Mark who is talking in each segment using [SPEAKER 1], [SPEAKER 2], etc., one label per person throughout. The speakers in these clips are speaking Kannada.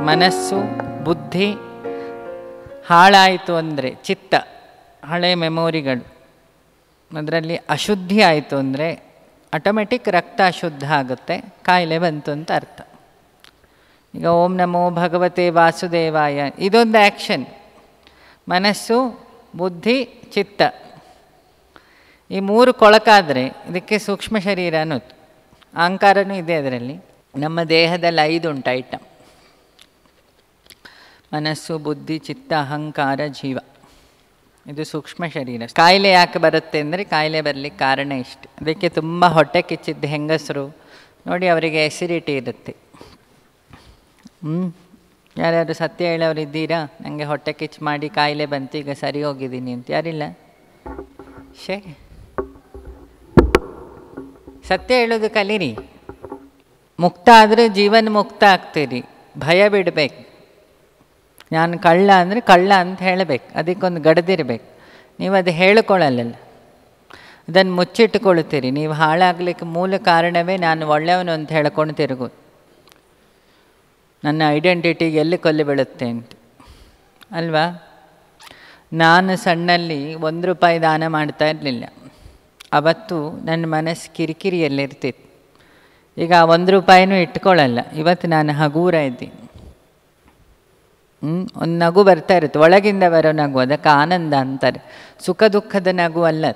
[SPEAKER 1] ಮನಸ್ಸು ಬುದ್ಧಿ ಹಾಳಾಯಿತು ಅಂದರೆ ಚಿತ್ತ ಹಳೆ ಮೆಮೊರಿಗಳು ಅದರಲ್ಲಿ ಅಶುದ್ಧಿ ಆಯಿತು ಅಂದರೆ ಆಟೋಮೆಟಿಕ್ ರಕ್ತ ಅಶುದ್ಧ ಆಗುತ್ತೆ ಕಾಯಿಲೆ ಬಂತು ಅಂತ ಅರ್ಥ ಈಗ ಓಂ ನಮೋ ಭಗವತೆ ವಾಸುದೇವಾಯ ಇದೊಂದು ಆ್ಯಕ್ಷನ್ ಮನಸ್ಸು ಬುದ್ಧಿ ಚಿತ್ತ ಈ ಮೂರು ಕೊಳಕಾದರೆ ಇದಕ್ಕೆ ಸೂಕ್ಷ್ಮ ಶರೀರ ಅನ್ನೋದು ಅಹಂಕಾರನೂ ಇದೆ ಅದರಲ್ಲಿ ನಮ್ಮ ದೇಹದಲ್ಲಿ ಐದು ಉಂಟು ಐಟಮ್ ಮನಸ್ಸು ಬುದ್ಧಿ ಚಿತ್ತ ಅಹಂಕಾರ ಜೀವ ಇದು ಸೂಕ್ಷ್ಮ ಶರೀರ ಕಾಯಿಲೆ ಯಾಕೆ ಬರುತ್ತೆ ಅಂದರೆ ಕಾಯಿಲೆ ಬರಲಿಕ್ಕೆ ಕಾರಣ ಇಷ್ಟು ಅದಕ್ಕೆ ತುಂಬ ಹೊಟ್ಟೆ ಕಿಚ್ಚಿದ್ದ ಹೆಂಗಸರು ನೋಡಿ ಅವರಿಗೆ ಎಸಿಡಿಟಿ ಇರುತ್ತೆ ಹ್ಞೂ ಯಾರ್ಯಾರು ಸತ್ಯ ಹೇಳೋರು ಇದ್ದೀರಾ ನನಗೆ ಹೊಟ್ಟೆ ಕಿಚ್ಚು ಮಾಡಿ ಕಾಯಿಲೆ ಬಂತು ಈಗ ಸರಿ ಹೋಗಿದ್ದೀನಿ ಅಂತ ಯಾರಿಲ್ಲ ಶೇ ಸತ್ಯ ಹೇಳೋದು ಕಲೀರಿ ಮುಕ್ತ ಆದರೆ ಜೀವನ ಮುಕ್ತ ಆಗ್ತೀರಿ ಭಯ ಬಿಡಬೇಕು ನಾನು ಕಳ್ಳ ಅಂದರೆ ಕಳ್ಳ ಅಂತ ಹೇಳಬೇಕು ಅದಕ್ಕೊಂದು ಗಡ್ದಿರ್ಬೇಕು ನೀವು ಅದು ಹೇಳಿಕೊಳ್ಳಲ್ಲ ಅದನ್ನು ಮುಚ್ಚಿಟ್ಟುಕೊಳ್ತೀರಿ ನೀವು ಹಾಳಾಗಲಿಕ್ಕೆ ಮೂಲ ಕಾರಣವೇ ನಾನು ಒಳ್ಳೆಯವನು ಅಂತ ಹೇಳ್ಕೊಂಡು ತಿರುಗೋದು ನನ್ನ ಐಡೆಂಟಿಟಿಗೆ ಎಲ್ಲಿ ಕೊಲ್ಲಿ ಬೀಳುತ್ತೆ ಅಂತ ಅಲ್ವಾ ನಾನು ಸಣ್ಣಲ್ಲಿ ಒಂದು ರೂಪಾಯಿ ದಾನ ಮಾಡ್ತಾ ಇರಲಿಲ್ಲ ಅವತ್ತು ನನ್ನ ಮನಸ್ಸು ಕಿರಿಕಿರಿಯಲ್ಲಿರ್ತಿತ್ತು ಈಗ ಆ ಒಂದು ರೂಪಾಯಿನೂ ಇಟ್ಕೊಳ್ಳಲ್ಲ ಇವತ್ತು ನಾನು ಹಗೂರ ಇದ್ದೀನಿ ಹ್ಞೂ ಒಂದು ನಗು ಬರ್ತಾ ಇರುತ್ತೆ ಒಳಗಿಂದ ಬರೋ ನಗು ಅದಕ್ಕೆ ಆನಂದ ಅಂತಾರೆ ಸುಖ ದುಃಖದ ನಗು ಅಲ್ಲ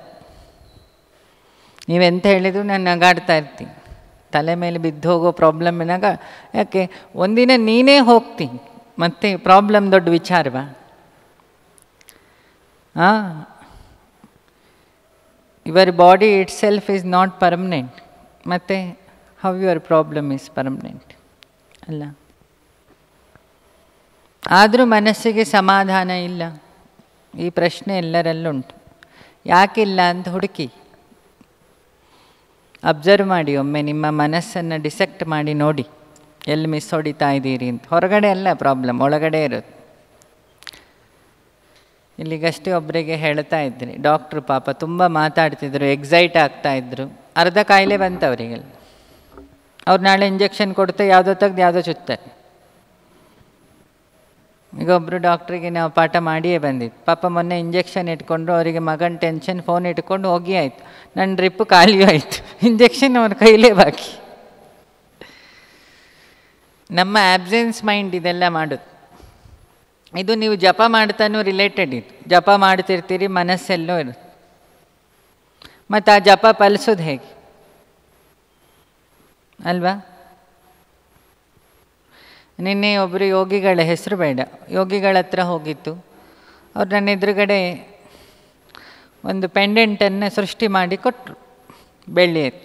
[SPEAKER 1] ನೀವೆಂತ ಹೇಳಿದ್ರು ನಾನು ನಗಾಡ್ತಾ ಇರ್ತೀನಿ ತಲೆ ಮೇಲೆ ಬಿದ್ದು ಹೋಗೋ ಪ್ರಾಬ್ಲಮ್ನಾಗ ಯಾಕೆ ಒಂದಿನ ನೀನೇ ಹೋಗ್ತಿ ಮತ್ತೆ ಪ್ರಾಬ್ಲಮ್ ದೊಡ್ಡ ವಿಚಾರವಾ ಹಾಂ your body itself is not permanent ಮತ್ತು how your problem is permanent ಅಲ್ಲ ಆದರೂ ಮನಸ್ಸಿಗೆ ಸಮಾಧಾನ ಇಲ್ಲ ಈ ಪ್ರಶ್ನೆ ಎಲ್ಲರಲ್ಲುಂಟು ಯಾಕಿಲ್ಲ ಅಂತ ಹುಡುಕಿ ಅಬ್ಸರ್ವ್ ಮಾಡಿ ಒಮ್ಮೆ ನಿಮ್ಮ ಮನಸ್ಸನ್ನು ಡಿಸೆಕ್ಟ್ ಮಾಡಿ ನೋಡಿ ಎಲ್ಲಿ ಮಿಸ್ ಹೊಡಿತಾ ಇದ್ದೀರಿ ಅಂತ ಹೊರಗಡೆ ಅಲ್ಲ ಪ್ರಾಬ್ಲಮ್ ಒಳಗಡೆ ಇರೋದು ಇಲ್ಲಿಗಷ್ಟೇ ಒಬ್ಬರಿಗೆ ಹೇಳ್ತಾ ಇದ್ದೀನಿ ಡಾಕ್ಟ್ರು ಪಾಪ ತುಂಬ ಮಾತಾಡ್ತಿದ್ರು ಎಕ್ಸೈಟ್ ಆಗ್ತಾ ಇದ್ರು ಅರ್ಧ ಕಾಯಿಲೆ ಬಂತು ಅವರಿಗೆಲ್ಲ ಅವ್ರು ನಾಳೆ ಇಂಜೆಕ್ಷನ್ ಕೊಡ್ತಾ ಯಾವುದೋ ತೆಗ್ದು ಯಾವುದೋ ಚುತ್ತಾರೆ ಈಗ ಒಬ್ಬರು ಡಾಕ್ಟ್ರಿಗೆ ನಾವು ಪಾಠ ಮಾಡಿಯೇ ಬಂದಿದ್ದು ಪಾಪ ಮೊನ್ನೆ ಇಂಜೆಕ್ಷನ್ ಇಟ್ಕೊಂಡ್ರು ಅವರಿಗೆ ಮಗನ ಟೆನ್ಷನ್ ಫೋನ್ ಇಟ್ಕೊಂಡು ಹೋಗಿ ಆಯಿತು ನನ್ನ ಡ್ರಿಪ್ಪು ಖಾಲಿಯೂ ಆಯಿತು ಇಂಜೆಕ್ಷನ್ ಅವ್ರ ಕೈಲೇ ಬಾಕಿ ನಮ್ಮ ಆಬ್ಸೆನ್ಸ್ ಮೈಂಡ್ ಇದೆಲ್ಲ ಮಾಡೋದು ಇದು ನೀವು ಜಪ ಮಾಡ್ತಾನೂ ರಿಲೇಟೆಡ್ ಇದು ಜಪ ಮಾಡ್ತಿರ್ತೀರಿ ಮನಸ್ಸೆಲ್ಲೋ ಇರುತ್ತೆ ಮತ್ತು ಆ ಜಪ ಫಲಿಸೋದು ಹೇಗೆ ಅಲ್ವಾ ನಿನ್ನೆ ಒಬ್ಬರು ಯೋಗಿಗಳ ಹೆಸರು ಬೇಡ ಯೋಗಿಗಳ ಹತ್ರ ಹೋಗಿತ್ತು ಅವ್ರು ನನ್ನ ಎದುರುಗಡೆ ಒಂದು ಪೆಂಡೆಂಟನ್ನು ಸೃಷ್ಟಿ ಮಾಡಿ ಕೊಟ್ಟರು ಬೆಳ್ಳಿಯದು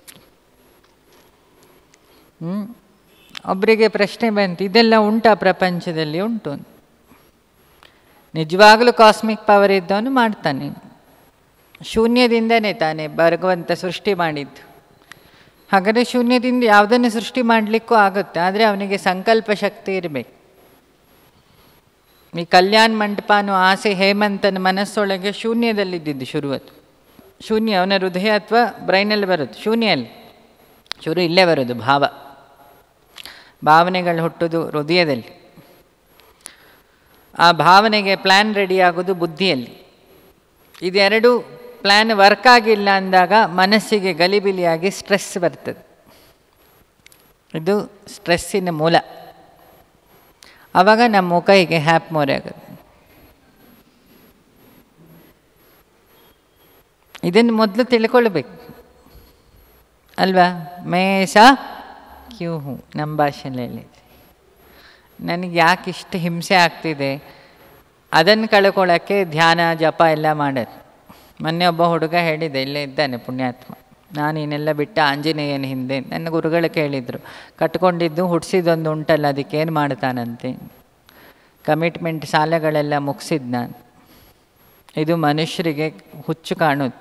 [SPEAKER 1] ಹ್ಞೂ ಒಬ್ಬರಿಗೆ ಪ್ರಶ್ನೆ ಬಂತು ಇದೆಲ್ಲ ಉಂಟಾ ಪ್ರಪಂಚದಲ್ಲಿ ಉಂಟು ನಿಜವಾಗಲೂ ಕಾಸ್ಮಿಕ್ ಪವರ್ ಇದ್ದವನು ಮಾಡ್ತಾನೆ ಶೂನ್ಯದಿಂದನೇ ತಾನೇ ಭಗವಂತ ಸೃಷ್ಟಿ ಮಾಡಿದ್ದು ಹಾಗಾದರೆ ಶೂನ್ಯದಿಂದ ಯಾವುದನ್ನು ಸೃಷ್ಟಿ ಮಾಡಲಿಕ್ಕೂ ಆಗುತ್ತೆ ಆದರೆ ಅವನಿಗೆ ಸಂಕಲ್ಪ ಶಕ್ತಿ ಇರಬೇಕು ಈ ಕಲ್ಯಾಣ ಮಂಟಪನು ಆಸೆ ಹೇಮಂತನ ಮನಸ್ಸೊಳಗೆ ಶೂನ್ಯದಲ್ಲಿದ್ದಿದ್ದು ಶುರುವತ್ತು ಶೂನ್ಯ ಅವನ ಹೃದಯ ಅಥವಾ ಬ್ರೈನಲ್ಲಿ ಬರೋದು ಶೂನ್ಯಲ್ಲಿ ಶುರು ಇಲ್ಲೇ ಬರೋದು ಭಾವ ಭಾವನೆಗಳು ಹುಟ್ಟೋದು ಹೃದಯದಲ್ಲಿ ಆ ಭಾವನೆಗೆ ಪ್ಲ್ಯಾನ್ ರೆಡಿ ಆಗೋದು ಬುದ್ಧಿಯಲ್ಲಿ ಇದೆರಡು ಪ್ಲ್ಯಾನ್ ವರ್ಕ್ ಆಗಿಲ್ಲ ಅಂದಾಗ ಮನಸ್ಸಿಗೆ ಗಲಿಬಿಲಿಯಾಗಿ ಸ್ಟ್ರೆಸ್ ಬರ್ತದೆ ಇದು ಸ್ಟ್ರೆಸ್ಸಿನ ಮೂಲ ಆವಾಗ ನಮ್ಮ ಮುಖ ಹೀಗೆ ಹ್ಯಾಪ್ ಮೋರೆ ಆಗೋದು ಇದನ್ನು ಮೊದಲು ತಿಳ್ಕೊಳ್ಬೇಕು ಅಲ್ವಾ ಮೇಷ ಕ್ಯೂ ಹೂ ನಮ್ಮ ಭಾಷೆಯಲ್ಲಿ ಹೇಳಿದೆ ನನಗೆ ಯಾಕೆ ಇಷ್ಟು ಹಿಂಸೆ ಆಗ್ತಿದೆ ಅದನ್ನು ಕಳ್ಕೊಳ್ಳೋಕ್ಕೆ ಧ್ಯಾನ ಜಪ ಎಲ್ಲ ಮಾಡೋದು ಮೊನ್ನೆ ಒಬ್ಬ ಹುಡುಗ ಹೇಳಿದೆ ಇಲ್ಲೇ ಇದ್ದಾನೆ ಪುಣ್ಯಾತ್ಮ ನಾನು ಇನ್ನೆಲ್ಲ ಬಿಟ್ಟ ಆಂಜನೇಯನ ಹಿಂದೆ ನನ್ನ ಗುರುಗಳು ಕೇಳಿದರು ಕಟ್ಕೊಂಡಿದ್ದು ಹುಡ್ಸಿದೊಂದು ಉಂಟಲ್ಲ ಅದಕ್ಕೇನು ಮಾಡ್ತಾನಂತೆ ಕಮಿಟ್ಮೆಂಟ್ ಸಾಲಗಳೆಲ್ಲ ಮುಗಿಸಿದ್ದು ನಾನು ಇದು ಮನುಷ್ಯರಿಗೆ ಹುಚ್ಚು ಕಾಣೋದು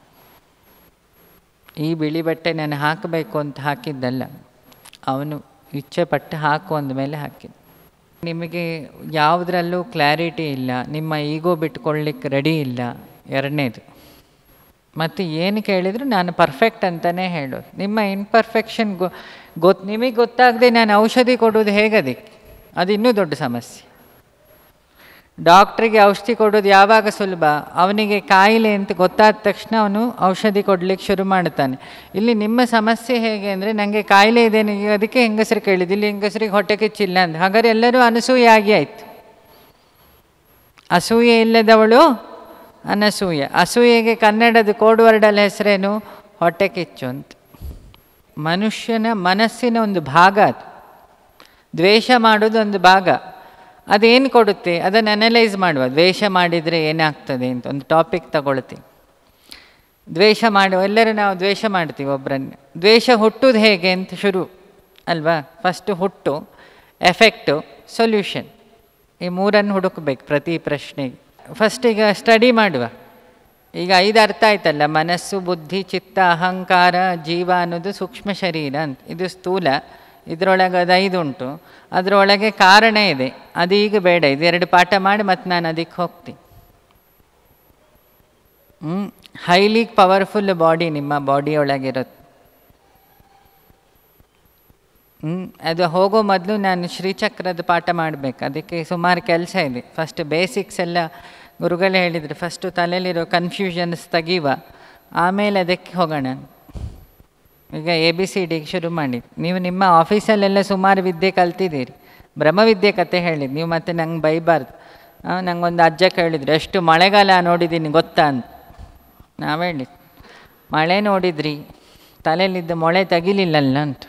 [SPEAKER 1] ಈ ಬಿಳಿ ಬಟ್ಟೆ ನಾನು ಹಾಕಬೇಕು ಅಂತ ಹಾಕಿದ್ದಲ್ಲ ಅವನು ಇಚ್ಛೆ ಪಟ್ಟು ಹಾಕು ಅಂದಮೇಲೆ ಹಾಕಿದ್ದು ನಿಮಗೆ ಯಾವುದರಲ್ಲೂ ಕ್ಲಾರಿಟಿ ಇಲ್ಲ ನಿಮ್ಮ ಈಗೋ ಬಿಟ್ಕೊಳ್ಳಿಕ್ಕೆ ರೆಡಿ ಇಲ್ಲ ಎರಡನೇದು ಮತ್ತು ಏನು ಕೇಳಿದ್ರು ನಾನು ಪರ್ಫೆಕ್ಟ್ ಅಂತಲೇ ಹೇಳೋದು ನಿಮ್ಮ ಇನ್ಪರ್ಫೆಕ್ಷನ್ ಗೊ ಗೊತ್ತು ನಿಮಗೆ ಗೊತ್ತಾಗದೆ ನಾನು ಔಷಧಿ ಕೊಡೋದು ಹೇಗದಕ್ಕೆ ಅದು ಇನ್ನೂ ದೊಡ್ಡ ಸಮಸ್ಯೆ ಡಾಕ್ಟ್ರಿಗೆ ಔಷಧಿ ಕೊಡೋದು ಯಾವಾಗ ಸುಲಭ ಅವನಿಗೆ ಕಾಯಿಲೆ ಅಂತ ಗೊತ್ತಾದ ತಕ್ಷಣ ಅವನು ಔಷಧಿ ಕೊಡ್ಲಿಕ್ಕೆ ಶುರು ಮಾಡ್ತಾನೆ ಇಲ್ಲಿ ನಿಮ್ಮ ಸಮಸ್ಯೆ ಹೇಗೆ ಅಂದರೆ ನನಗೆ ಕಾಯಿಲೆ ಇದೆ ನೀವು ಅದಕ್ಕೆ ಹೆಂಗಸರು ಕೇಳಿದ್ದು ಇಲ್ಲಿ ಹೆಂಗಸರಿಗೆ ಹೊಟ್ಟೆ ಕಿಚ್ಚಿಲ್ಲ ಅಂತ ಹಾಗಾದ್ರೆ ಎಲ್ಲರೂ ಅನಸೂಯೆ ಆಗಿ ಆಯ್ತು ಅಸೂಯೆ ಇಲ್ಲದವಳು ಅನಸೂಯೆ ಅಸೂಯೆಗೆ ಕನ್ನಡದ ಕೋಡ್ ವರ್ಡಲ್ ಹೆಸರೇನು ಹೊಟ್ಟೆ ಕಿಚ್ಚು ಅಂತ ಮನುಷ್ಯನ ಮನಸ್ಸಿನ ಒಂದು ಭಾಗ ಅದು ದ್ವೇಷ ಮಾಡೋದು ಒಂದು ಭಾಗ ಅದೇನು ಕೊಡುತ್ತೆ ಅದನ್ನು ಅನಲೈಸ್ ಮಾಡುವ ದ್ವೇಷ ಮಾಡಿದರೆ ಏನಾಗ್ತದೆ ಅಂತ ಒಂದು ಟಾಪಿಕ್ ತಗೊಳ್ತೀವಿ ದ್ವೇಷ ಮಾಡುವ ಎಲ್ಲರೂ ನಾವು ದ್ವೇಷ ಮಾಡ್ತೀವಿ ಒಬ್ಬರನ್ನು ದ್ವೇಷ ಹುಟ್ಟುದು ಹೇಗೆ ಅಂತ ಶುರು ಅಲ್ವಾ ಫಸ್ಟು ಹುಟ್ಟು ಎಫೆಕ್ಟು ಸೊಲ್ಯೂಷನ್ ಈ ಮೂರನ್ನು ಹುಡುಕಬೇಕು ಪ್ರತಿ ಪ್ರಶ್ನೆಗೆ ಫಸ್ಟ್ ಈಗ ಸ್ಟಡಿ ಮಾಡುವ ಈಗ ಐದು ಅರ್ಥ ಆಯ್ತಲ್ಲ ಮನಸ್ಸು ಬುದ್ಧಿ ಚಿತ್ತ ಅಹಂಕಾರ ಜೀವ ಅನ್ನೋದು ಸೂಕ್ಷ್ಮ ಶರೀರ ಅಂತ ಇದು ಸ್ಥೂಲ ಇದರೊಳಗೆ ಅದು ಐದು ಉಂಟು ಅದರೊಳಗೆ ಕಾರಣ ಇದೆ ಅದು ಈಗ ಬೇಡ ಇದೆರಡು ಪಾಠ ಮಾಡಿ ಮತ್ತು ನಾನು ಅದಕ್ಕೆ ಹೋಗ್ತೀನಿ ಹ್ಞೂ ಹೈಲಿ ಪವರ್ಫುಲ್ ಬಾಡಿ ನಿಮ್ಮ ಬಾಡಿಯೊಳಗಿರುತ್ತೆ ಹ್ಞೂ ಅದು ಹೋಗೋ ಮೊದಲು ನಾನು ಶ್ರೀಚಕ್ರದ ಪಾಠ ಮಾಡಬೇಕು ಅದಕ್ಕೆ ಸುಮಾರು ಕೆಲಸ ಇದೆ ಫಸ್ಟ್ ಬೇಸಿಕ್ಸ್ ಎಲ್ಲ ಗುರುಗಳೇ ಹೇಳಿದರು ಫಸ್ಟು ತಲೆಯಲ್ಲಿರೋ ಕನ್ಫ್ಯೂಷನ್ಸ್ ತೆಗೀವ ಆಮೇಲೆ ಅದಕ್ಕೆ ಹೋಗೋಣ ಈಗ ಎ ಬಿ ಸಿ ಡಿಗೆ ಶುರು ಮಾಡಿ ನೀವು ನಿಮ್ಮ ಆಫೀಸಲ್ಲೆಲ್ಲ ಸುಮಾರು ವಿದ್ಯೆ ಕಲ್ತಿದ್ದೀರಿ ಬ್ರಹ್ಮವಿದ್ಯೆ ಕತೆ ಹೇಳಿದ್ದು ನೀವು ಮತ್ತೆ ನಂಗೆ ಬೈಬಾರ್ದು ನಂಗೊಂದು ಅಜ್ಜ ಕೇಳಿದ್ರು ಎಷ್ಟು ಮಳೆಗಾಲ ನೋಡಿದ್ದೀನಿ ಗೊತ್ತಾ ಅಂತ ನಾವು ಹೇಳಿ ಮಳೆ ನೋಡಿದ್ರಿ ತಲೆಯಲ್ಲಿದ್ದ ಮೊಳೆ ತೆಗಿಲಿಲ್ಲಲ್ಲ ಅಂತ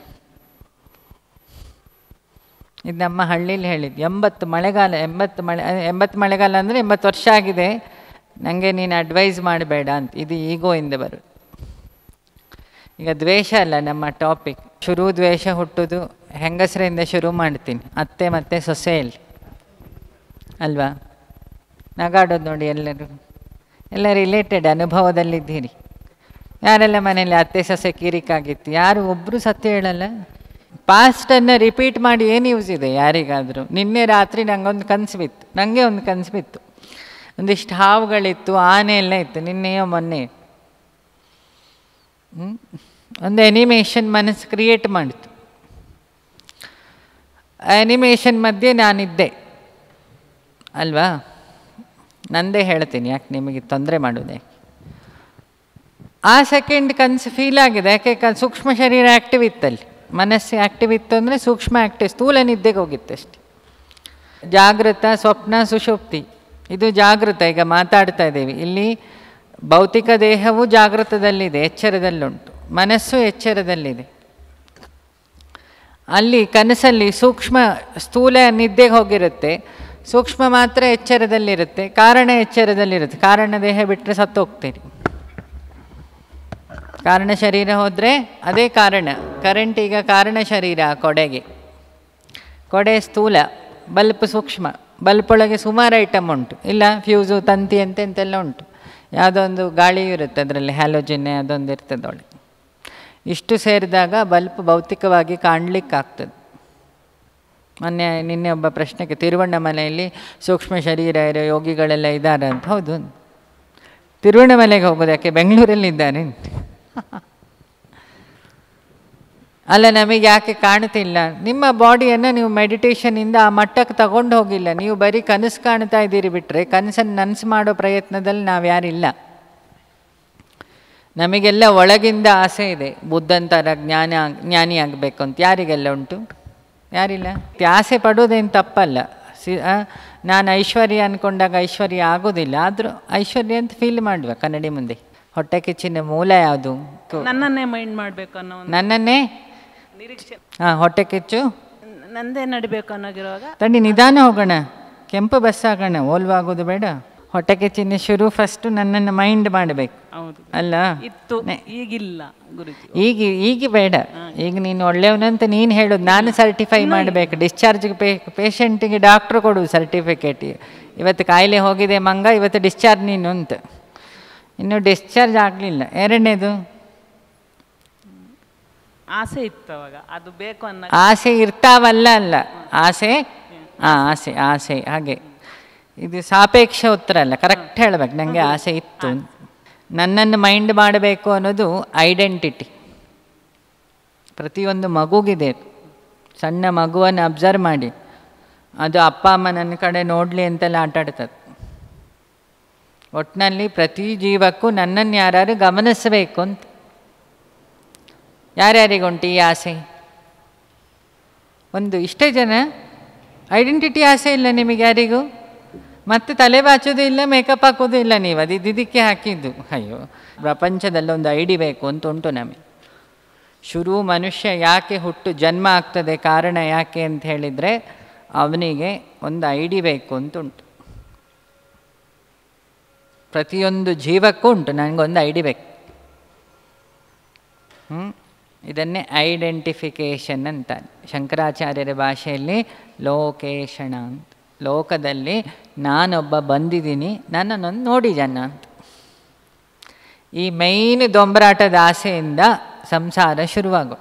[SPEAKER 1] ಇದು ನಮ್ಮ ಹಳ್ಳೀಲಿ ಹೇಳಿದ್ದು ಎಂಬತ್ತು ಮಳೆಗಾಲ ಎಂಬತ್ತು ಮಳೆ ಎಂಬತ್ತು ಮಳೆಗಾಲ ಅಂದರೆ ಎಂಬತ್ತು ವರ್ಷ ಆಗಿದೆ ನನಗೆ ನೀನು ಅಡ್ವೈಸ್ ಮಾಡಬೇಡ ಅಂತ ಇದು ಈಗೋಯಿಂದ ಬರೋದು ಈಗ ದ್ವೇಷ ಅಲ್ಲ ನಮ್ಮ ಟಾಪಿಕ್ ಶುರು ದ್ವೇಷ ಹುಟ್ಟೋದು ಹೆಂಗಸರಿಂದ ಶುರು ಮಾಡ್ತೀನಿ ಅತ್ತೆ ಮತ್ತು ಸೊಸೆಯಲ್ಲಿ ಅಲ್ವಾ ನಗಾಡೋದು ನೋಡಿ ಎಲ್ಲರೂ ಎಲ್ಲ ರಿಲೇಟೆಡ್ ಅನುಭವದಲ್ಲಿದ್ದೀರಿ ಯಾರೆಲ್ಲ ಮನೇಲಿ ಅತ್ತೆ ಸೊಸೆ ಕಿರಿಕಾಗಿತ್ತು ಯಾರು ಒಬ್ಬರು ಸತ್ಯ ಹೇಳಲ್ಲ ಪಾಸ್ಟನ್ನು ರಿಪೀಟ್ ಮಾಡಿ ಏನು ಯೂಸ್ ಇದೆ ಯಾರಿಗಾದರೂ ನಿನ್ನೆ ರಾತ್ರಿ ನನಗೊಂದು ಕನಸು ಬಿತ್ತು ನನಗೆ ಒಂದು ಕನಸು ಬಿತ್ತು ಒಂದಿಷ್ಟು ಹಾವುಗಳಿತ್ತು ಆನೆ ಎಲ್ಲ ಇತ್ತು ನಿನ್ನೆಯೋ ಮೊನ್ನೆ ಒಂದು ಎನಿಮೇಷನ್ ಮನಸ್ಸು ಕ್ರಿಯೇಟ್ ಮಾಡಿತು ಆ್ಯನಿಮೇಷನ್ ಮಧ್ಯೆ ನಾನಿದ್ದೆ ಅಲ್ವಾ ನಂದೇ ಹೇಳ್ತೀನಿ ಯಾಕೆ ನಿಮಗೆ ತೊಂದರೆ ಮಾಡೋದೇ ಆ ಸೆಕೆಂಡ್ ಕನಸು ಫೀಲ್ ಆಗಿದೆ ಯಾಕೆ ಕ ಸೂಕ್ಷ್ಮ ಶರೀರ ಆ್ಯಕ್ಟಿವ್ ಇತ್ತಲ್ಲಿ ಮನಸ್ಸು ಆ್ಯಕ್ಟಿವ್ ಇತ್ತು ಅಂದರೆ ಸೂಕ್ಷ್ಮ ಆ್ಯಕ್ಟಿವ್ ಸ್ಥೂಲ ನಿದ್ದೆಗೆ ಹೋಗಿತ್ತು ಅಷ್ಟೆ ಜಾಗೃತ ಸ್ವಪ್ನ ಸುಷುಪ್ತಿ ಇದು ಜಾಗೃತ ಈಗ ಮಾತಾಡ್ತಾ ಇದ್ದೀವಿ ಇಲ್ಲಿ ಭೌತಿಕ ದೇಹವು ಜಾಗೃತದಲ್ಲಿದೆ ಎಚ್ಚರದಲ್ಲುಂಟು ಮನಸ್ಸು ಎಚ್ಚರದಲ್ಲಿದೆ ಅಲ್ಲಿ ಕನಸಲ್ಲಿ ಸೂಕ್ಷ್ಮ ಸ್ಥೂಲ ನಿದ್ದೆಗೆ ಹೋಗಿರುತ್ತೆ ಸೂಕ್ಷ್ಮ ಮಾತ್ರ ಎಚ್ಚರದಲ್ಲಿರುತ್ತೆ ಕಾರಣ ಎಚ್ಚರದಲ್ಲಿರುತ್ತೆ ಕಾರಣ ದೇಹ ಬಿಟ್ಟರೆ ಸತ್ತು ಹೋಗ್ತೀರಿ ಕಾರಣ ಶರೀರ ಹೋದರೆ ಅದೇ ಕಾರಣ ಕರೆಂಟ್ ಈಗ ಕಾರಣ ಶರೀರ ಕೊಡೆಗೆ ಕೊಡೆ ಸ್ಥೂಲ ಬಲ್ಪ್ ಸೂಕ್ಷ್ಮ ಬಲ್ಪ್ ಒಳಗೆ ಸುಮಾರು ಐಟಮ್ ಉಂಟು ಇಲ್ಲ ಫ್ಯೂಸು ತಂತಿ ಅಂತ ಎಂತೆಲ್ಲ ಉಂಟು ಯಾವುದೋ ಒಂದು ಗಾಳಿ ಇರುತ್ತೆ ಅದರಲ್ಲಿ ಹ್ಯಾಲೋಜಿನ್ ಅದೊಂದು ಇರ್ತದೆ ಒಳಗೆ ಇಷ್ಟು ಸೇರಿದಾಗ ಬಲ್ಪ್ ಭೌತಿಕವಾಗಿ ಕಾಣಲಿಕ್ಕಾಗ್ತದೆ ಮೊನ್ನೆ ನಿನ್ನೆ ಒಬ್ಬ ಪ್ರಶ್ನೆಗೆ ತಿರುವಣ್ಣಮಲೆಯಲ್ಲಿ ಸೂಕ್ಷ್ಮ ಶರೀರ ಇರೋ ಯೋಗಿಗಳೆಲ್ಲ ಇದ್ದಾರೆ ಅಂತ ಹೌದು ತಿರುವಣ್ಣಮಲೆಗೆ ಹೋಗೋದು ಯಾಕೆ ಬೆಂಗಳೂರಲ್ಲಿ ಇದ್ದಾರೆ ಅಲ್ಲ ನಮಗೆ ಯಾಕೆ ಕಾಣ್ತಿಲ್ಲ ನಿಮ್ಮ ಬಾಡಿಯನ್ನು ನೀವು ಮೆಡಿಟೇಷನಿಂದ ಆ ಮಟ್ಟಕ್ಕೆ ತಗೊಂಡು ಹೋಗಿಲ್ಲ ನೀವು ಬರೀ ಕನಸು ಕಾಣ್ತಾ ಇದ್ದೀರಿ ಬಿಟ್ಟರೆ ಕನಸನ್ನು ನನಸು ಮಾಡೋ ಪ್ರಯತ್ನದಲ್ಲಿ ನಾವು ಯಾರಿಲ್ಲ ನಮಗೆಲ್ಲ ಒಳಗಿಂದ ಆಸೆ ಇದೆ ಬುದ್ಧನ್ ಥರ ಜ್ಞಾನ ಜ್ಞಾನಿ ಆಗಬೇಕು ಅಂತ ಯಾರಿಗೆಲ್ಲ ಉಂಟು ಯಾರಿಲ್ಲ ಆಸೆ ಪಡೋದೇನು ತಪ್ಪಲ್ಲ ಸಿ ನಾನು ಐಶ್ವರ್ಯ ಅಂದ್ಕೊಂಡಾಗ ಐಶ್ವರ್ಯ ಆಗೋದಿಲ್ಲ ಆದರೂ ಐಶ್ವರ್ಯ ಅಂತ ಫೀಲ್ ಮಾಡುವ ಕನ್ನಡಿ ಮುಂದೆ ಹೊಟ್ಟೆ ಕಿಚ್ಚಿನ ಮೂಲ ಯಾವುದು
[SPEAKER 2] ನನ್ನನ್ನೇ ಮೈಂಡ್ ಮಾಡಬೇಕು ಅನ್ನೋ ಒಂದು
[SPEAKER 1] ನನ್ನನ್ನೇ
[SPEAKER 2] ನಿರೀಕ್ಷೆ
[SPEAKER 1] ಹಾಂ ಹೊಟ್ಟೆ ಕಿಚ್ಚು
[SPEAKER 2] ನಂದೇ ನಡಿಬೇಕು ಅನ್ನೋಗಿರುವಾಗ
[SPEAKER 1] ತಡಿ ನಿಧಾನ ಹೋಗೋಣ ಕೆಂಪು ಬಸ್ ಆಗೋಣ ಓಲ್ವಾಗೋದು ಬೇಡ ಹೊಟ್ಟೆ ಕಿಚ್ಚಿನ ಶುರು ಫಸ್ಟು ನನ್ನನ್ನು ಮೈಂಡ್ ಮಾಡಬೇಕು
[SPEAKER 2] ಹೌದು
[SPEAKER 1] ಅಲ್ಲ
[SPEAKER 2] ಇತ್ತು ಈಗಿಲ್ಲ ಗುರುಜಿ
[SPEAKER 1] ಈಗ ಈಗ ಬೇಡ ಈಗ ನೀನು ಒಳ್ಳೆಯವನಂತ ನೀನು ಹೇಳೋದು ನಾನು ಸರ್ಟಿಫೈ ಮಾಡಬೇಕು ಡಿಸ್ಚಾರ್ಜ್ಗೆ ಪೇ ಪೇಷಂಟಿಗೆ ಡಾಕ್ಟ್ರು ಕೊಡು ಸರ್ಟಿಫಿಕೇಟ್ ಇವತ್ತು ಕಾಯಿಲೆ ಹೋಗಿದೆ ಮಂಗ ಇವತ್ತು ಡಿಸ್ಚಾರ್ಜ್ ನೀನು ಅಂತ ಇನ್ನು ಡಿಸ್ಚಾರ್ಜ್ ಆಗಲಿಲ್ಲ ಎರಡನೇದು
[SPEAKER 2] ಆಸೆ ಇತ್ತು ಅವಾಗ ಅದು ಬೇಕು ಅನ್ನೋ
[SPEAKER 1] ಆಸೆ ಇರ್ತಾವಲ್ಲ ಅಲ್ಲ ಆಸೆ ಹಾಂ ಆಸೆ ಆಸೆ ಹಾಗೆ ಇದು ಸಾಪೇಕ್ಷ ಉತ್ತರ ಅಲ್ಲ ಕರೆಕ್ಟ್ ಹೇಳ್ಬೇಕು ನನಗೆ ಆಸೆ ಇತ್ತು ನನ್ನನ್ನು ಮೈಂಡ್ ಮಾಡಬೇಕು ಅನ್ನೋದು ಐಡೆಂಟಿಟಿ ಪ್ರತಿಯೊಂದು ಮಗುಗಿದೆ ಸಣ್ಣ ಮಗುವನ್ನು ಅಬ್ಸರ್ವ್ ಮಾಡಿ ಅದು ಅಪ್ಪ ಅಮ್ಮ ನನ್ನ ಕಡೆ ನೋಡಲಿ ಅಂತೆಲ್ಲ ಆಟ ಆಡ್ತದೆ ಒಟ್ಟಿನಲ್ಲಿ ಪ್ರತಿ ಜೀವಕ್ಕೂ ನನ್ನನ್ನು ಯಾರು ಗಮನಿಸಬೇಕು ಅಂತ ಯಾರ್ಯಾರಿಗುಂಟು ಈ ಆಸೆ ಒಂದು ಇಷ್ಟೇ ಜನ ಐಡೆಂಟಿಟಿ ಆಸೆ ಇಲ್ಲ ನಿಮಗೆ ಯಾರಿಗೂ ಮತ್ತೆ ತಲೆ ಬಾಚೋದು ಇಲ್ಲ ಮೇಕಪ್ ಹಾಕೋದು ಇಲ್ಲ ನೀವು ಅದು ಇದ್ದಿದ್ದಕ್ಕೆ ಹಾಕಿದ್ದು ಅಯ್ಯೋ ಪ್ರಪಂಚದಲ್ಲಿ ಒಂದು ಐಡಿ ಬೇಕು ಅಂತ ಉಂಟು ನಮಗೆ ಶುರು ಮನುಷ್ಯ ಯಾಕೆ ಹುಟ್ಟು ಜನ್ಮ ಆಗ್ತದೆ ಕಾರಣ ಯಾಕೆ ಅಂತ ಹೇಳಿದರೆ ಅವನಿಗೆ ಒಂದು ಐಡಿ ಬೇಕು ಅಂತ ಉಂಟು ಪ್ರತಿಯೊಂದು ಜೀವಕ್ಕೂ ಉಂಟು ನನಗೊಂದು ಐಡಿ ಬೇಕು ಹ್ಞೂ ಇದನ್ನೇ ಐಡೆಂಟಿಫಿಕೇಷನ್ ಅಂತ ಶಂಕರಾಚಾರ್ಯರ ಭಾಷೆಯಲ್ಲಿ ಲೋಕೇಶಣ ಅಂತ ಲೋಕದಲ್ಲಿ ನಾನೊಬ್ಬ ಬಂದಿದ್ದೀನಿ ನನ್ನನ್ನೊಂದು ನೋಡಿ ಜನ ಅಂತ ಈ ಮೈನ್ ದೊಂಬರಾಟದ ಆಸೆಯಿಂದ ಸಂಸಾರ ಶುರುವಾಗೋ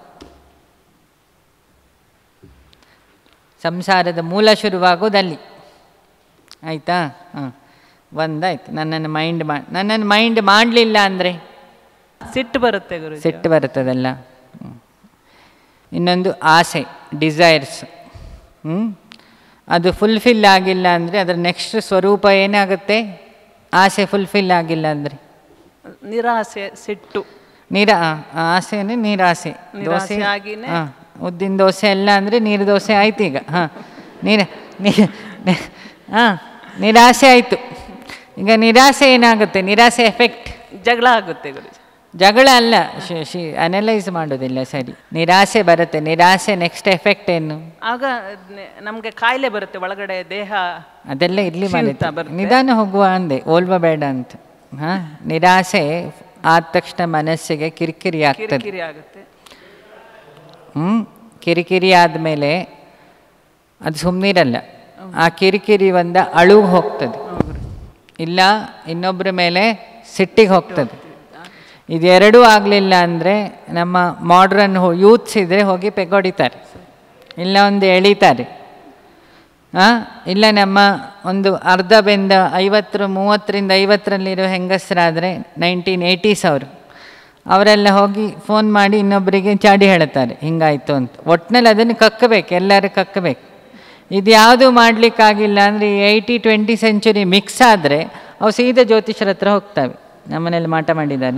[SPEAKER 1] ಸಂಸಾರದ ಮೂಲ ಶುರುವಾಗೋದಲ್ಲಿ ಆಯಿತಾ ಹಾಂ ಒಂದಾಯ್ತು ನನ್ನನ್ನು ಮೈಂಡ್ ಮಾ ನನ್ನನ್ನು ಮೈಂಡ್ ಮಾಡಲಿಲ್ಲ ಅಂದರೆ
[SPEAKER 2] ಸಿಟ್ಟು ಬರುತ್ತೆ ಗುರು
[SPEAKER 1] ಸಿಟ್ಟು ಬರ್ತದಲ್ಲ ಹ್ಮ್. ಇನ್ನೊಂದು ಆಸೆ ಡಿಸೈರ್ಸ್ ಹ್ಞೂ ಅದು ಫುಲ್ಫಿಲ್ ಆಗಿಲ್ಲ ಅಂದರೆ ಅದರ ನೆಕ್ಸ್ಟ್ ಸ್ವರೂಪ ಏನಾಗುತ್ತೆ ಆಸೆ ಫುಲ್ಫಿಲ್ ಆಗಿಲ್ಲ ಅಂದರೆ
[SPEAKER 2] ನಿರಾಸೆ ಸಿಟ್ಟು
[SPEAKER 1] ನೀರ ಆ, ಆಸೆನೇ ನೀರಾಸೆ
[SPEAKER 2] ನಿರಾಸೆ ಆಗಿನೇ
[SPEAKER 1] ಹಾಂ ಉದ್ದಿನ ದೋಸೆ ಎಲ್ಲ ಅಂದರೆ ನೀರು ದೋಸೆ ಆಯ್ತು ಈಗ ಹಾಂ ನೀರ ಹಾಂ ನಿರಾಸೆ ಆಯಿತು ಈಗ ನಿರಾಸೆ ಏನಾಗುತ್ತೆ ನಿರಾಸೆ ಎಫೆಕ್ಟ್
[SPEAKER 2] ಜಗಳ ಆಗುತ್ತೆ ಗುರುಜಿ
[SPEAKER 1] ಜಗಳ ಅಲ್ಲ ಶಿ ಅನಲೈಸ್ ಮಾಡೋದಿಲ್ಲ ಸರಿ ನಿರಾಸೆ ಬರುತ್ತೆ ನಿರಾಸೆ ನೆಕ್ಸ್ಟ್ ಎಫೆಕ್ಟ್ ಏನು
[SPEAKER 2] ಆಗ ನೆ- ನಮ್ಗೆ ಕಾಯಿಲೆ ಬರುತ್ತೆ ಒಳಗಡೆ ದೇಹ
[SPEAKER 1] ಅದೆಲ್ಲ ಇರ್ಲಿ
[SPEAKER 2] ಶೀತ
[SPEAKER 1] ಮಾಡಿತ್ತು
[SPEAKER 2] ಬರುತ್ತೆ.
[SPEAKER 1] ನಿಧಾನ ಹೋಗುವ ಅಂದೆ ಓಲ್ವ ಬೇಡ ಅಂತ ಹಾಂ ನಿರಾಸೆ ಆದ ತಕ್ಷಣ ಮನಸ್ಸಿಗೆ ಕಿರಿಕಿರಿ ಆಗ್ತದೆ
[SPEAKER 2] ಕಿರಿಕಿರಿ ಆಗುತ್ತೆ
[SPEAKER 1] ಹ್ಞೂ ಕಿರಿಕಿರಿ ಆದಮೇಲೆ ಅದು ಸುಮ್ಮನಿರಲ್ಲ ಆ ಕಿರಿಕಿರಿ ಒಂದ ಅಳುಗೆ ಹೋಗ್ತದೆ ಇಲ್ಲ ಇನ್ನೊಬ್ಬರ ಮೇಲೆ ಸಿಟ್ಟಿಗೆ ಹೋಗ್ತದೆ ಇದೆರಡೂ ಆಗಲಿಲ್ಲ ಅಂದರೆ ನಮ್ಮ ಮಾಡ್ರನ್ ಯೂತ್ಸ್ ಇದ್ದರೆ ಹೋಗಿ ಪೆಗೊಡಿತಾರೆ ಇಲ್ಲ ಒಂದು ಎಳಿತಾರೆ ಹಾಂ ಇಲ್ಲ ನಮ್ಮ ಒಂದು ಅರ್ಧ ಬೆಂದ ಐವತ್ತರ ಮೂವತ್ತರಿಂದ ಐವತ್ತರಲ್ಲಿರೋ ಹೆಂಗಸರಾದರೆ ನೈನ್ಟೀನ್ ಏಯ್ಟೀಸ್ ಅವರು ಅವರೆಲ್ಲ ಹೋಗಿ ಫೋನ್ ಮಾಡಿ ಇನ್ನೊಬ್ಬರಿಗೆ ಚಾಡಿ ಹೇಳ್ತಾರೆ ಹಿಂಗಾಯ್ತು ಅಂತ ಒಟ್ಟಿನಲ್ಲಿ ಅದನ್ನು ಕಕ್ಕಬೇಕು ಎಲ್ಲರೂ ಕಕ್ಕಬೇಕು ಇದು ಯಾವುದು ಮಾಡಲಿಕ್ಕಾಗಿಲ್ಲ ಅಂದರೆ ಏಯ್ಟಿ ಟ್ವೆಂಟಿ ಸೆಂಚುರಿ ಮಿಕ್ಸ್ ಆದರೆ ಅವು ಸೀದಾ ಜ್ಯೋತಿಷರ ಹತ್ರ ಹೋಗ್ತವೆ ನಮ್ಮನೇಲಿ ಮಾಟ ಮಾಡಿದ್ದಾನೆ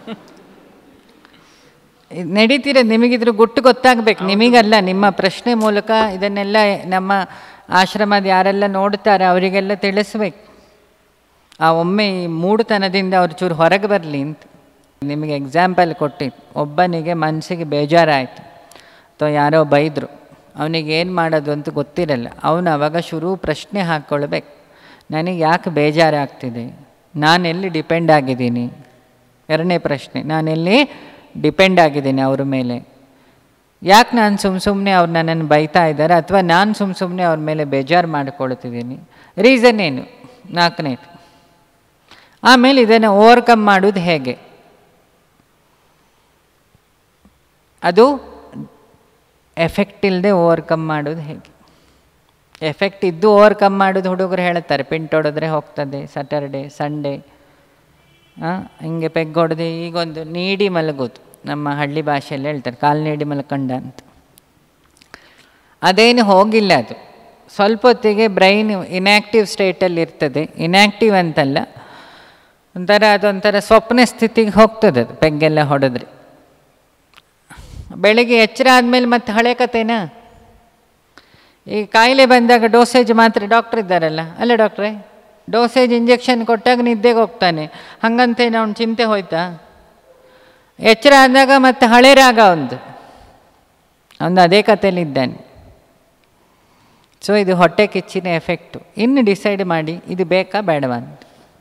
[SPEAKER 1] ಇದ್ ನಡೀತಿರೋದು ನಿಮಗಿದ್ರ ಗುಟ್ಟು ಗೊತ್ತಾಗಬೇಕು ನಿಮಗಲ್ಲ ನಿಮ್ಮ ಪ್ರಶ್ನೆ ಮೂಲಕ ಇದನ್ನೆಲ್ಲ ನಮ್ಮ ಆಶ್ರಮದ ಯಾರೆಲ್ಲ ನೋಡ್ತಾರೆ ಅವರಿಗೆಲ್ಲ ತಿಳಿಸ್ಬೇಕು ಆ ಒಮ್ಮೆ ಈ ಮೂಡುತನದಿಂದ ಅವ್ರು ಚೂರು ಹೊರಗೆ ಬರಲಿ ಅಂತ ನಿಮಗೆ ಎಕ್ಸಾಂಪಲ್ ಕೊಟ್ಟಿದ್ದು ಒಬ್ಬನಿಗೆ ಮನಸ್ಸಿಗೆ ಬೇಜಾರಾಯಿತು ಅಥವಾ ಯಾರೋ ಬೈದರು ಅವನಿಗೆ ಏನು ಮಾಡೋದು ಅಂತ ಗೊತ್ತಿರಲ್ಲ ಅವನು ಅವಾಗ ಶುರು ಪ್ರಶ್ನೆ ಹಾಕ್ಕೊಳ್ಬೇಕು ನನಗೆ ಯಾಕೆ ಬೇಜಾರಾಗ್ತಿದೆ ನಾನೆಲ್ಲಿ ಡಿಪೆಂಡ್ ಆಗಿದ್ದೀನಿ ಎರಡನೇ ಪ್ರಶ್ನೆ ನಾನೆಲ್ಲಿ ಡಿಪೆಂಡ್ ಆಗಿದ್ದೀನಿ ಅವ್ರ ಮೇಲೆ ಯಾಕೆ ನಾನು ಸುಮ್ಮ ಸುಮ್ಮನೆ ಅವ್ರು ನನ್ನನ್ನು ಬೈತಾ ಇದ್ದಾರೆ ಅಥವಾ ನಾನು ಸುಮ್ಮ ಸುಮ್ಮನೆ ಅವ್ರ ಮೇಲೆ ಬೇಜಾರು ಮಾಡಿಕೊಳ್ತಿದ್ದೀನಿ ರೀಸನ್ ಏನು ನಾಲ್ಕನೇದು ಆಮೇಲೆ ಇದನ್ನು ಓವರ್ಕಮ್ ಮಾಡೋದು ಹೇಗೆ ಅದು ಎಫೆಕ್ಟ್ ಇಲ್ಲದೆ ಓವರ್ಕಮ್ ಮಾಡೋದು ಹೇಗೆ ಎಫೆಕ್ಟ್ ಇದ್ದು ಓವರ್ಕಮ್ ಮಾಡೋದು ಹುಡುಗರು ಹೇಳ್ತಾರೆ ಪಿಂಟ್ ಹೊಡೆದ್ರೆ ಹೋಗ್ತದೆ ಸ್ಯಾಟರ್ಡೆ ಸಂಡೇ ಹಿಂಗೆ ಪೆಗ್ ಹೊಡೆದು ಈಗೊಂದು ನೀಡಿ ಮಲಗೋದು ನಮ್ಮ ಹಳ್ಳಿ ಭಾಷೆಯಲ್ಲಿ ಹೇಳ್ತಾರೆ ಕಾಲು ನೀಡಿ ಮಲ್ಕಂಡ ಅಂತ ಅದೇನು ಹೋಗಿಲ್ಲ ಅದು ಸ್ವಲ್ಪ ಹೊತ್ತಿಗೆ ಬ್ರೈನ್ ಇನ್ಯಾಕ್ಟಿವ್ ಸ್ಟೇಟಲ್ಲಿ ಇರ್ತದೆ ಇನ್ಯಾಕ್ಟಿವ್ ಅಂತಲ್ಲ ಒಂಥರ ಅದೊಂಥರ ಸ್ವಪ್ನ ಸ್ಥಿತಿಗೆ ಹೋಗ್ತದೆ ಅದು ಪೆಗ್ಗೆಲ್ಲ ಹೊಡೆದ್ರೆ ಬೆಳಿಗ್ಗೆ ಎಚ್ಚರ ಆದಮೇಲೆ ಮತ್ತೆ ಹಳೆ ಕತೆನಾ ಈ ಕಾಯಿಲೆ ಬಂದಾಗ ಡೋಸೇಜ್ ಮಾತ್ರ ಡಾಕ್ಟ್ರ್ ಇದ್ದಾರಲ್ಲ ಅಲ್ಲ ಡಾಕ್ಟ್ರೇ ಡೋಸೇಜ್ ಇಂಜೆಕ್ಷನ್ ಕೊಟ್ಟಾಗ ನಿದ್ದೆಗೆ ಹೋಗ್ತಾನೆ ಹಂಗಂತೇನು ಅವ್ನು ಚಿಂತೆ ಹೋಯ್ತಾ ಎಚ್ಚರ ಆದಾಗ ಮತ್ತೆ ಹಳೆ ರಾಗ ಒಂದು ಅವನು ಅದೇ ಕಥೆಯಲ್ಲಿದ್ದಾನೆ ಸೊ ಇದು ಹೊಟ್ಟೆ ಕಿಚ್ಚಿನ ಎಫೆಕ್ಟು ಇನ್ನು ಡಿಸೈಡ್ ಮಾಡಿ ಇದು ಬೇಕಾ ಬೇಡವಾ ಅಂತ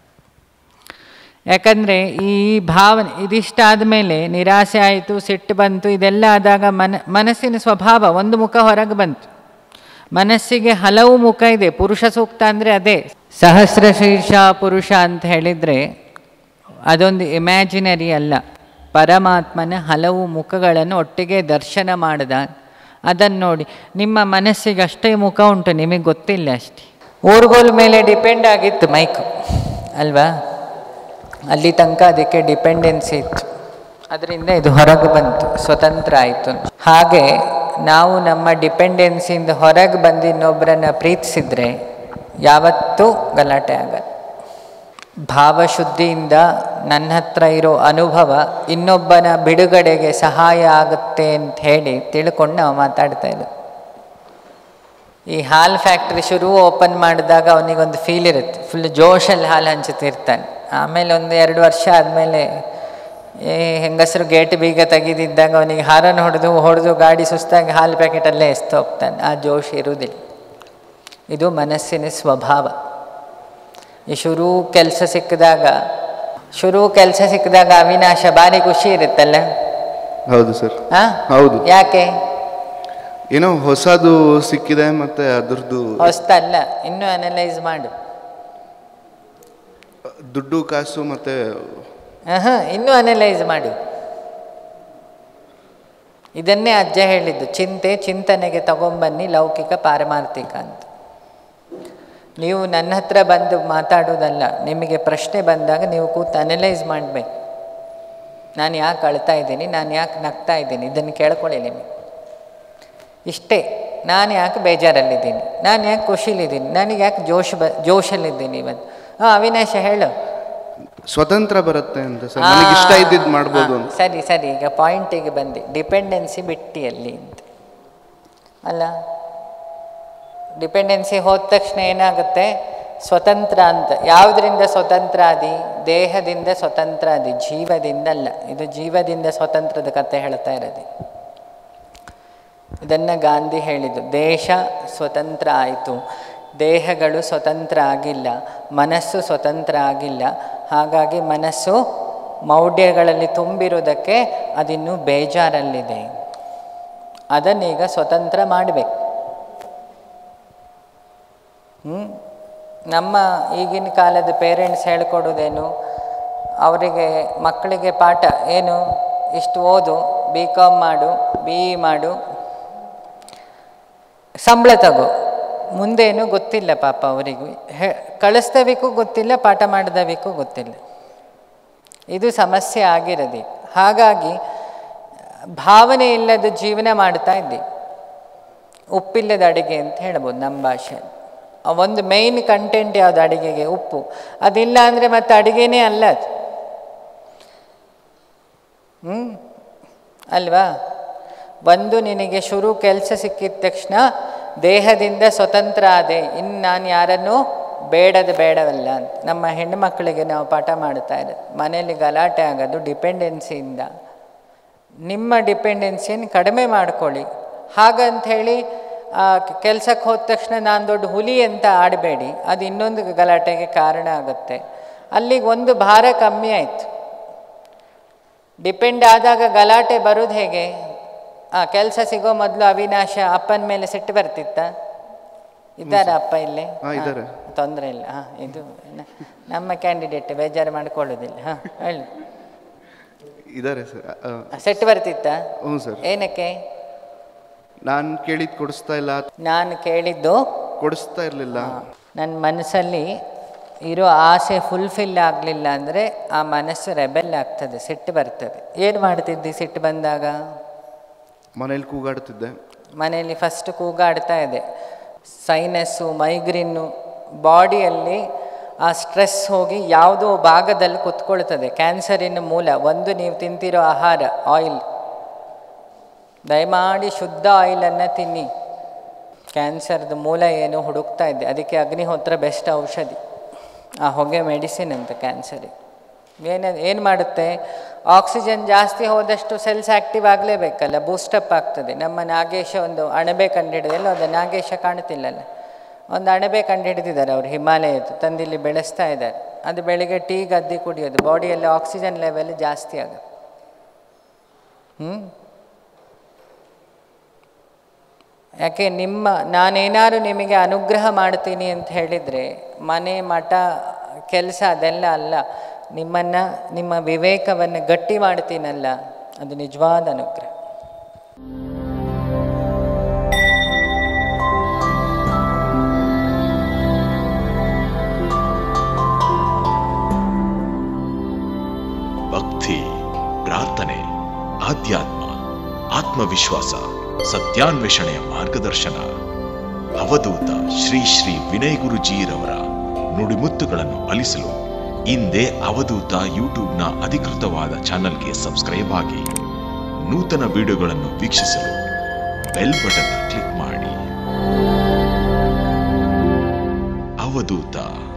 [SPEAKER 1] ಯಾಕಂದರೆ ಈ ಭಾವನೆ ಇದಿಷ್ಟಾದ ಮೇಲೆ ನಿರಾಸೆ ಆಯಿತು ಸಿಟ್ಟು ಬಂತು ಇದೆಲ್ಲ ಆದಾಗ ಮನ ಮನಸ್ಸಿನ ಸ್ವಭಾವ ಒಂದು ಮುಖ ಹೊರಗೆ ಬಂತು ಮನಸ್ಸಿಗೆ ಹಲವು ಮುಖ ಇದೆ ಪುರುಷ ಸೂಕ್ತ ಅಂದರೆ ಅದೇ ಸಹಸ್ರ ಶೀರ್ಷ ಪುರುಷ ಅಂತ ಹೇಳಿದರೆ ಅದೊಂದು ಇಮ್ಯಾಜಿನರಿ ಅಲ್ಲ ಪರಮಾತ್ಮನ ಹಲವು ಮುಖಗಳನ್ನು ಒಟ್ಟಿಗೆ ದರ್ಶನ ಮಾಡಿದ ಅದನ್ನು ನೋಡಿ ನಿಮ್ಮ ಮನಸ್ಸಿಗೆ ಅಷ್ಟೇ ಮುಖ ಉಂಟು ನಿಮಗೆ ಗೊತ್ತಿಲ್ಲ ಅಷ್ಟೇ ಊರುಗೋಲ್ ಮೇಲೆ ಡಿಪೆಂಡ್ ಆಗಿತ್ತು ಮೈಕು ಅಲ್ವಾ ಅಲ್ಲಿ ತನಕ ಅದಕ್ಕೆ ಡಿಪೆಂಡೆನ್ಸಿ ಇತ್ತು ಅದರಿಂದ ಇದು ಹೊರಗೆ ಬಂತು ಸ್ವತಂತ್ರ ಆಯಿತು ಹಾಗೆ ನಾವು ನಮ್ಮ ಡಿಪೆಂಡೆನ್ಸಿಯಿಂದ ಹೊರಗೆ ಬಂದು ಇನ್ನೊಬ್ಬರನ್ನ ಪ್ರೀತಿಸಿದ್ರೆ ಯಾವತ್ತೂ ಗಲಾಟೆ ಆಗಲ್ಲ ಭಾವಶುದ್ಧಿಯಿಂದ ನನ್ನ ಹತ್ರ ಇರೋ ಅನುಭವ ಇನ್ನೊಬ್ಬನ ಬಿಡುಗಡೆಗೆ ಸಹಾಯ ಆಗುತ್ತೆ ಅಂತ ಹೇಳಿ ತಿಳ್ಕೊಂಡು ನಾವು ಮಾತಾಡ್ತಾ ಇದ್ದೀವಿ ಈ ಹಾಲು ಫ್ಯಾಕ್ಟ್ರಿ ಶುರು ಓಪನ್ ಮಾಡಿದಾಗ ಅವನಿಗೊಂದು ಫೀಲ್ ಇರುತ್ತೆ ಫುಲ್ ಜೋಶಲ್ಲಿ ಹಾಲು ಹಂಚುತ್ತಿರ್ತಾನೆ ಆಮೇಲೆ ಒಂದು ಎರಡು ವರ್ಷ ಆದಮೇಲೆ ಏ ಹೆಂಗಸರು ಗೇಟ್ ಬೀಗ ತೆಗೆದಿದ್ದಾಗ ಅವನಿಗೆ ಹಾರನ್ನು ಹೊಡೆದು ಹೊಡೆದು ಗಾಡಿ ಸುಸ್ತಾಗಿ ಹಾಲು ಪ್ಯಾಕೆಟಲ್ಲೇ ಎಸ್ತು ಹೋಗ್ತಾನೆ ಆ ಜೋಶ್ ಇರುವುದಿಲ್ಲ ಇದು ಮನಸ್ಸಿನ ಸ್ವಭಾವ ಈ ಶುರು ಕೆಲಸ ಸಿಕ್ಕಿದಾಗ ಶುರು ಕೆಲಸ ಸಿಕ್ಕಿದಾಗ ಅವಿನಾಶ ಭಾರಿ ಖುಷಿ ಇರುತ್ತಲ್ಲ
[SPEAKER 3] ಹೌದು ಸರ್
[SPEAKER 1] ಆ?
[SPEAKER 3] ಹೌದು
[SPEAKER 1] ಯಾಕೆ
[SPEAKER 3] ಏನೋ ಹೊಸದು ಸಿಕ್ಕಿದೆ ಮತ್ತೆ ಅದ್ರದ್ದು
[SPEAKER 1] ಹೊಸ್ತಲ್ಲ ಇನ್ನೂ ಅನಲೈಸ್ ಮಾಡು
[SPEAKER 3] ದುಡ್ಡು ಕಾಸು ಮತ್ತೆ
[SPEAKER 1] ಆಹಾ, ಇನ್ನೂ ಅನಲೈಸ್ ಮಾಡಿ ಇದನ್ನೇ ಅಜ್ಜ ಹೇಳಿದ್ದು ಚಿಂತೆ ಚಿಂತನೆಗೆ ತಗೊಂಬನ್ನಿ ಲೌಕಿಕ ಪಾರಮಾರ್ಥಿಕ ಅಂತ ನೀವು ನನ್ನ ಹತ್ರ ಬಂದು ಮಾತಾಡೋದಲ್ಲ ನಿಮಗೆ ಪ್ರಶ್ನೆ ಬಂದಾಗ ನೀವು ಕೂತು ಅನಲೈಸ್ ಮಾಡಬೇಕು ನಾನು ಯಾಕೆ ಅಳ್ತಾ ಇದ್ದೀನಿ ನಾನು ಯಾಕೆ ನಗ್ತಾ ಇದ್ದೀನಿ ಇದನ್ನು ಕೇಳ್ಕೊಳ್ಳಿ ನಿಮಗೆ ಇಷ್ಟೇ ನಾನು ಯಾಕೆ ಬೇಜಾರಲ್ಲಿದ್ದೀನಿ ನಾನು ಯಾಕೆ ಖುಷಿಲಿದ್ದೀನಿ ನನಗೆ ಯಾಕೆ ಜೋಶ್ ಬ ಜೋಶಲ್ಲಿದ್ದೀನಿ ಇವತ್ತು ಹಾಂ ಅವಿನಾಶ ಹೇಳು
[SPEAKER 3] ಸ್ವತಂತ್ರ ಬರುತ್ತೆ ಅಂತ ಸರ್ ನನಗೆ ಇಷ್ಟ ಇದ್ದಿದ್ದು ಮಾಡ್ಬೋದು
[SPEAKER 1] ಆ,
[SPEAKER 3] ಅಂತ
[SPEAKER 1] ಸರಿ ಸರಿ ಈಗ ಪಾಯಿಂಟಿಗೆ ಬಂದು ಡಿಪೆಂಡೆನ್ಸಿ ಬಿಟ್ಟಿ ಅಲ್ಲಿ ಅಂತ ಅಲ್ಲ ಡಿಪೆಂಡೆನ್ಸಿ ಹೋದ ತಕ್ಷಣ ಏನಾಗುತ್ತೆ ಸ್ವತಂತ್ರ ಅಂತ ಯಾವುದರಿಂದ ಸ್ವತಂತ್ರ ಆದಿ ದೇಹದಿಂದ ಸ್ವತಂತ್ರ ಆದಿ ಜೀವದಿಂದ ಅಲ್ಲ ಇದು ಜೀವದಿಂದ ಸ್ವತಂತ್ರದ ಕತೆ ಹೇಳ್ತಾ ಇರೋದು ಇದನ್ನು ಗಾಂಧಿ ಹೇಳಿದ್ದು ದೇಶ ಸ್ವತಂತ್ರ ಆಯಿತು ದೇಹಗಳು ಸ್ವತಂತ್ರ ಆಗಿಲ್ಲ ಮನಸ್ಸು ಸ್ವತಂತ್ರ ಆಗಿಲ್ಲ ಹಾಗಾಗಿ ಮನಸ್ಸು ಮೌಢ್ಯಗಳಲ್ಲಿ ತುಂಬಿರುವುದಕ್ಕೆ ಅದಿನ್ನೂ ಬೇಜಾರಲ್ಲಿದೆ ಅದನ್ನೀಗ ಸ್ವತಂತ್ರ ಮಾಡಬೇಕು ಹ್ಞೂ ನಮ್ಮ ಈಗಿನ ಕಾಲದ ಪೇರೆಂಟ್ಸ್ ಹೇಳ್ಕೊಡೋದೇನು ಅವರಿಗೆ ಮಕ್ಕಳಿಗೆ ಪಾಠ ಏನು ಇಷ್ಟು ಓದು ಬಿ ಕಾಮ್ ಮಾಡು ಬಿ ಇ ಮಾಡು ಸಂಬಳ ತಗೋ ಮುಂದೇನು ಗೊತ್ತಿಲ್ಲ ಪಾಪ ಅವರಿಗೂ ಹೇ ಕಳಿಸ್ದವಿಗೂ ಗೊತ್ತಿಲ್ಲ ಪಾಠ ಮಾಡಿದವಿಗೂ ಗೊತ್ತಿಲ್ಲ ಇದು ಸಮಸ್ಯೆ ಆಗಿರೋದು ಹಾಗಾಗಿ ಭಾವನೆ ಇಲ್ಲದ ಜೀವನ ಮಾಡ್ತಾ ಇದ್ದೀವಿ ಉಪ್ಪಿಲ್ಲದ ಅಡಿಗೆ ಅಂತ ಹೇಳ್ಬೋದು ನಮ್ಮ ಭಾಷೆಯಲ್ಲಿ ಆ ಒಂದು ಮೇಯ್ನ್ ಕಂಟೆಂಟ್ ಯಾವುದು ಅಡಿಗೆಗೆ ಉಪ್ಪು ಅದಿಲ್ಲ ಅಂದರೆ ಮತ್ತೆ ಅಡಿಗೆನೇ ಅಲ್ಲ ಅದು ಹ್ಞೂ ಅಲ್ವಾ ಒಂದು ನಿನಗೆ ಶುರು ಕೆಲಸ ಸಿಕ್ಕಿದ ತಕ್ಷಣ ದೇಹದಿಂದ ಸ್ವತಂತ್ರ ಆದೆ ಇನ್ನು ನಾನು ಯಾರನ್ನೂ ಬೇಡದ ಬೇಡವಲ್ಲ ಅಂತ ನಮ್ಮ ಹೆಣ್ಣುಮಕ್ಕಳಿಗೆ ನಾವು ಪಾಠ ಮಾಡ್ತಾ ಇರೋದು ಮನೆಯಲ್ಲಿ ಗಲಾಟೆ ಆಗೋದು ಡಿಪೆಂಡೆನ್ಸಿಯಿಂದ ನಿಮ್ಮ ಡಿಪೆಂಡೆನ್ಸಿಯನ್ನು ಕಡಿಮೆ ಮಾಡ್ಕೊಳ್ಳಿ ಹಾಗಂತ ಹೇಳಿ ಕೆಲಸಕ್ಕೆ ಹೋದ ತಕ್ಷಣ ನಾನು ದೊಡ್ಡ ಹುಲಿ ಅಂತ ಆಡಬೇಡಿ ಅದು ಇನ್ನೊಂದು ಗಲಾಟೆಗೆ ಕಾರಣ ಆಗುತ್ತೆ ಅಲ್ಲಿಗೆ ಒಂದು ಭಾರ ಕಮ್ಮಿ ಆಯಿತು ಡಿಪೆಂಡ್ ಆದಾಗ ಗಲಾಟೆ ಬರೋದು ಹೇಗೆ ಆ ಕೆಲಸ ಸಿಗೋ ಮೊದಲು ಅವಿನಾಶ ಅಪ್ಪನ ಮೇಲೆ ಸಿಟ್ಟು ಬರ್ತಿತ್ತ ಇದ್ದಾರಾ ಅಪ್ಪ ಇಲ್ಲಿ
[SPEAKER 3] ಹಾ, ಇದ್ದಾರೆ.
[SPEAKER 1] ತೊಂದರೆ ಇಲ್ಲ ಹಾಂ ಇದು ನ- ನಮ್ಮ ಕ್ಯಾಂಡಿಡೇಟ್ ಬೇಜಾರು ಮಾಡ್ಕೊಳ್ಳೋದಿಲ್ಲ ಹಾಂ ಹೇಳಿ
[SPEAKER 3] ಇದ್ದಾರೆ ಸರ್
[SPEAKER 1] ಸಿಟ್ಟು ಬರ್ತಿತ್ತ
[SPEAKER 3] ಹ್ಞೂ ಸರ್
[SPEAKER 1] ಏನಕ್ಕೆ
[SPEAKER 3] ನಾನು ಕೇಳಿದ್ ಕೊಡಿಸ್ತಾ ಇಲ್ಲ
[SPEAKER 1] ನಾನು ಕೇಳಿದ್ದು
[SPEAKER 3] ಕೊಡಿಸ್ತಾ ಇರಲಿಲ್ಲ
[SPEAKER 1] ನನ್ನ ಮನಸ್ಸಲ್ಲಿ ಇರೋ ಆಸೆ ಫುಲ್ಫಿಲ್ ಆಗಲಿಲ್ಲ ಅಂದರೆ ಆ ಮನಸ್ಸು ರೆಬೆಲ್ ಆಗ್ತದೆ ಸಿಟ್ಟು ಬರ್ತದೆ ಏನು ಮಾಡ್ತಿದ್ದಿ ಸಿಟ್ಟು ಬಂದಾಗ
[SPEAKER 3] ಮನೇಲಿ ಕೂಗಾಡ್ತಿದ್ದೆ
[SPEAKER 1] ಮನೆಯಲ್ಲಿ ಫಸ್ಟ್ ಕೂಗಾಡ್ತಾ ಇದೆ ಸೈನಸ್ಸು ಮೈಗ್ರೀನು ಬಾಡಿಯಲ್ಲಿ ಆ ಸ್ಟ್ರೆಸ್ ಹೋಗಿ ಯಾವುದೋ ಭಾಗದಲ್ಲಿ ಕುತ್ಕೊಳ್ತದೆ ಕ್ಯಾನ್ಸರಿನ ಮೂಲ ಒಂದು ನೀವು ತಿಂತಿರೋ ಆಹಾರ ಆಯಿಲ್ ದಯಮಾಡಿ ಶುದ್ಧ ಆಯಿಲನ್ನು ತಿನ್ನಿ ಕ್ಯಾನ್ಸರ್ದು ಮೂಲ ಏನು ಹುಡುಕ್ತಾ ಇದ್ದೆ ಅದಕ್ಕೆ ಅಗ್ನಿಹೋತ್ರ ಬೆಸ್ಟ್ ಔಷಧಿ ಆ ಹೊಗೆ ಮೆಡಿಸಿನ್ ಅಂತ ಕ್ಯಾನ್ಸರಿಗೆ ಏನು ಏನು ಮಾಡುತ್ತೆ ಆಕ್ಸಿಜನ್ ಜಾಸ್ತಿ ಹೋದಷ್ಟು ಸೆಲ್ಸ್ ಆ್ಯಕ್ಟಿವ್ ಆಗಲೇಬೇಕಲ್ಲ ಬೂಸ್ಟಪ್ ಆಗ್ತದೆ ನಮ್ಮ ನಾಗೇಶ ಒಂದು ಅಣಬೆ ಕಂಡುಹಿಡಿದಲ್ಲ ಅದು ನಾಗೇಶ ಕಾಣ್ತಿಲ್ಲಲ್ಲ ಒಂದು ಅಣಬೆ ಕಂಡುಹಿಡಿದಿದ್ದಾರೆ ಅವರು ಹಿಮಾಲಯದ್ದು ತಂದಿಲ್ಲಿ ಬೆಳೆಸ್ತಾ ಇದ್ದಾರೆ ಅದು ಬೆಳಿಗ್ಗೆ ಟೀ ಗದ್ದಿ ಕುಡಿಯೋದು ಬಾಡಿಯಲ್ಲಿ ಆಕ್ಸಿಜನ್ ಲೆವೆಲ್ ಜಾಸ್ತಿ ಆಗುತ್ತೆ ಹ್ಞೂ ಯಾಕೆ ನಿಮ್ಮ ನಾನೇನಾದ್ರು ನಿಮಗೆ ಅನುಗ್ರಹ ಮಾಡ್ತೀನಿ ಅಂತ ಹೇಳಿದರೆ ಮನೆ ಮಠ ಕೆಲಸ ಅದೆಲ್ಲ ಅಲ್ಲ ನಿಮ್ಮನ್ನು ನಿಮ್ಮ ವಿವೇಕವನ್ನು ಗಟ್ಟಿ ಮಾಡ್ತೀನಲ್ಲ ಅದು ನಿಜವಾದ ಅನುಗ್ರಹ
[SPEAKER 4] ಭಕ್ತಿ ಪ್ರಾರ್ಥನೆ ಆತ್ಮವಿಶ್ವಾಸ ಸತ್ಯಾನ್ವೇಷಣೆಯ ಮಾರ್ಗದರ್ಶನ ಅವಧೂತ ಶ್ರೀ ಶ್ರೀ ವಿನಯ್ ಗುರುಜೀರವರ ನುಡಿಮುತ್ತುಗಳನ್ನು ಅಲಿಸಲು ಹಿಂದೆ ಅವಧೂತ ಯೂಟ್ಯೂಬ್ನ ಅಧಿಕೃತವಾದ ಚಾನಲ್ಗೆ ಸಬ್ಸ್ಕ್ರೈಬ್ ಆಗಿ ನೂತನ ವಿಡಿಯೋಗಳನ್ನು ವೀಕ್ಷಿಸಲು ಬೆಲ್ ಬಟನ್ ಕ್ಲಿಕ್ ಮಾಡಿ ಅವಧೂತ